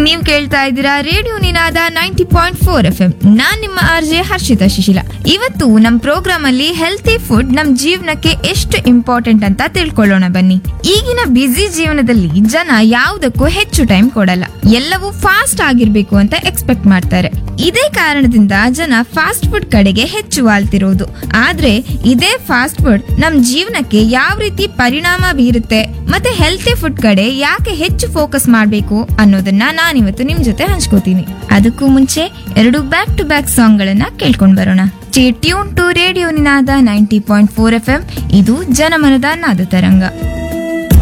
ನೀವು ಕೇಳ್ತಾ ಇದ್ದೀರಾ radio Ninaada ninety point four F M ನಾನ್ ನಿಮ್ಮ ಆರ್ಜೆ ಹರ್ಷಿತಾ ಶಿಶಿಲ ಇವತ್ತು ನಮ್ ಪ್ರೋಗ್ರಾಮ್ ಅಲ್ಲಿ ಹೆಲ್ತಿ ಫುಡ್ ನಮ್ ಜೀವನಕ್ಕೆ ಎಷ್ಟು ಇಂಪಾರ್ಟೆಂಟ್ ಅಂತ ತಿಳ್ಕೊಳ್ಳೋಣ ಬನ್ನಿ ಈಗಿನ ಬ್ಯುಸಿ ಜೀವನದಲ್ಲಿ ಜನ ಯಾವುದಕ್ಕೂ ಹೆಚ್ಚು ಟೈಮ್ ಕೊಡಲ್ಲ ಎಲ್ಲವೂ ಫಾಸ್ಟ್ ಆಗಿರ್ಬೇಕು ಅಂತ ಎಕ್ಸ್ಪೆಕ್ಟ್ ಮಾಡ್ತಾರೆ ಇದೇ ಕಾರಣದಿಂದ ಜನ ಫಾಸ್ಟ್ ಫುಡ್ ಕಡೆಗೆ ಹೆಚ್ಚು ವಾಲ್ತಿರೋದು ಆದ್ರೆ ಇದೇ ಫಾಸ್ಟ್ ಫುಡ್ ನಮ್ ಜೀವನಕ್ಕೆ ಯಾವ ರೀತಿ ಪರಿಣಾಮ ಬೀರುತ್ತೆ ಮತ್ತೆ ಹೆಲ್ತಿ ಫುಡ್ ಕಡೆ ಯಾಕೆ ಹೆಚ್ಚು ಫೋಕಸ್ ಮಾಡಬೇಕು ಅನ್ನೋದನ್ನ ನಾನಿವತ್ತು ನಿಮ್ ಜೊತೆ ಹಂಚ್ಕೋತೀನಿ ಅದಕ್ಕೂ ಮುಂಚೆ ಎರಡು ಬ್ಯಾಕ್ ಟು ಬ್ಯಾಕ್ ಸಾಂಗ್ ಗಳನ್ನ ಕೇಳ್ಕೊಂಡ್ ಬರೋಣ tune to radio Ninaada ninety point four F M ಇದು ಜನಮನದ ನಾದ ತರಂಗ